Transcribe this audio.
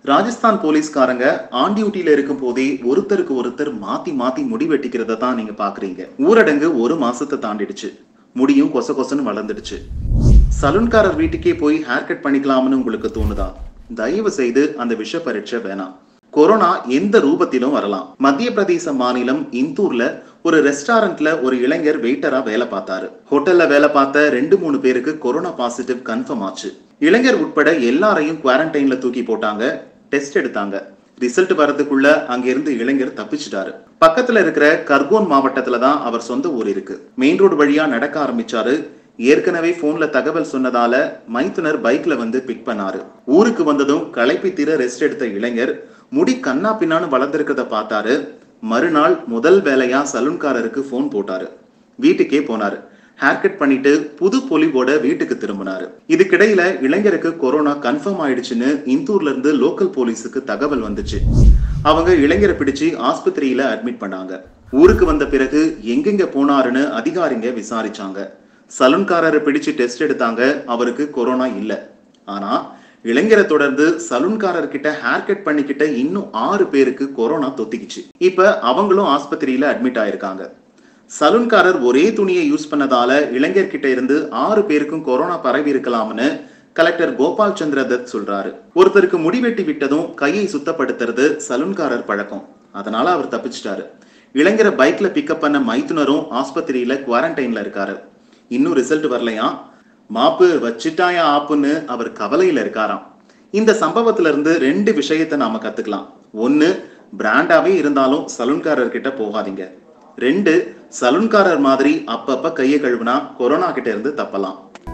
ராஜஸ்தான் போலீஸ்காரங்க ஆன் டியூட்டில இருக்கும் போதே ஒருத்தருக்கு ஒருத்தர் மாத்தி மாத்தி முடி வெட்டிக்கிறத தான் நீங்க பாக்குறீங்க ஊரடங்கு ஒரு மாசத்தை தாண்டிடுச்சு முடியும் கொச கொசன்னு வளர்ந்துடுச்சு சலூன்காரர் வீட்டுக்கே போய் ஹேர் கட் பண்ணிக்கலாம்னு உங்களுக்கு தோணுதா தயவு செய்து அந்த விஷ பரீட்சை வேணாம் கொரோனா எந்த ரூபத்திலும் வரலாம் மத்திய பிரதேச மாநிலம் இந்தூர்ல ஒரு ரெஸ்டாரண்ட்ல ஒரு இளைஞர் வெயிட்டரா வேலை பார்த்தாரு ஹோட்டல்ல வேலை பார்த்த ரெண்டு மூணு பேருக்கு கொரோனா பாசிட்டிவ் கன்ஃபார்ம் ஆச்சு இளைஞர் உட்பட எல்லாரையும் குவாரண்டைன்ல தூக்கி போட்டாங்க டெஸ்ட் எடுத்தாங்க ரிசல்ட் வரதுக்குள்ள அங்கிருந்து இளைஞர் தப்பிச்சிட்டாரு பக்கத்துல இருக்கிற கர்கோன் மாவட்டத்துல தான் அவர் சொந்த ஊர் இருக்கு மெயின் ரோடு வழியா நடக்க ஆரம்பிச்சாரு ஏற்கனவே போன்ல தகவல் சொன்னதால மைத்துனர் பைக்ல வந்து பிக் பண்ணாரு ஊருக்கு வந்ததும் களைப்பி தீர ரெஸ்ட் எடுத்த இளைஞர் முடி கண்ணா பின்னான்னு வளர்ந்திருக்கிறத பார்த்தாரு மறுநாள் முதல் வேலையா சலூன்காரருக்கு போன் போட்டாரு வீட்டுக்கே போனாரு ஹேர் கட் பண்ணிட்டு புது பொலிவோட வீட்டுக்கு திரும்பினாரு இதுக்கிடையில இளைஞருக்கு கொரோனா கன்ஃபார்ம் ஆயிடுச்சுன்னு இந்தூர்ல இருந்து லோக்கல் போலீஸுக்கு தகவல் வந்துச்சு அவங்க இளைஞரை பிடிச்சு ஆஸ்பத்திரியில அட்மிட் பண்ணாங்க ஊருக்கு வந்த பிறகு எங்கெங்க போனாருன்னு அதிகாரிங்க விசாரிச்சாங்க சலூன்காரரை பிடிச்சு டெஸ்ட் எடுத்தாங்க அவருக்கு கொரோனா இல்ல ஆனா இளைஞரை தொடர்ந்து சலூன்காரர் கிட்ட ஹேர் கட் பண்ணிக்கிட்ட இன்னும் ஆறு பேருக்கு கொரோனா தொத்திக்கிச்சு இப்ப அவங்களும் ஆஸ்பத்திரியில அட்மிட் ஆயிருக்காங்க சலூன்காரர் ஒரே துணியை யூஸ் பண்ணதால இளைஞர்கிட்ட இருந்து ஆறு பேருக்கும் கொரோனா பரவி இருக்கலாம்னு கலெக்டர் கோபால் சந்திர தத் சொல்றாரு ஒருத்தருக்கு முடி வெட்டி விட்டதும் கையை சுத்தப்படுத்துறது சலூன்காரர் பழக்கம் அதனால அவர் தப்பிச்சிட்டாரு இளைஞரை பைக்ல பிக்கப் பண்ண மைத்துனரும் ஆஸ்பத்திரியில குவாரண்டைன்ல இருக்காரு இன்னும் ரிசல்ட் வரலையா மாப்பு வச்சிட்டாயா ஆப்புன்னு அவர் கவலையில இருக்காராம் இந்த சம்பவத்துல இருந்து ரெண்டு விஷயத்தை நாம கத்துக்கலாம் ஒன்னு பிராண்டாவே இருந்தாலும் சலூன்காரர் கிட்ட போகாதீங்க ரெண்டு சலூன்காரர் மாதிரி அப்பப்ப கையை கழுவுனா கொரோனா கிட்ட இருந்து தப்பலாம்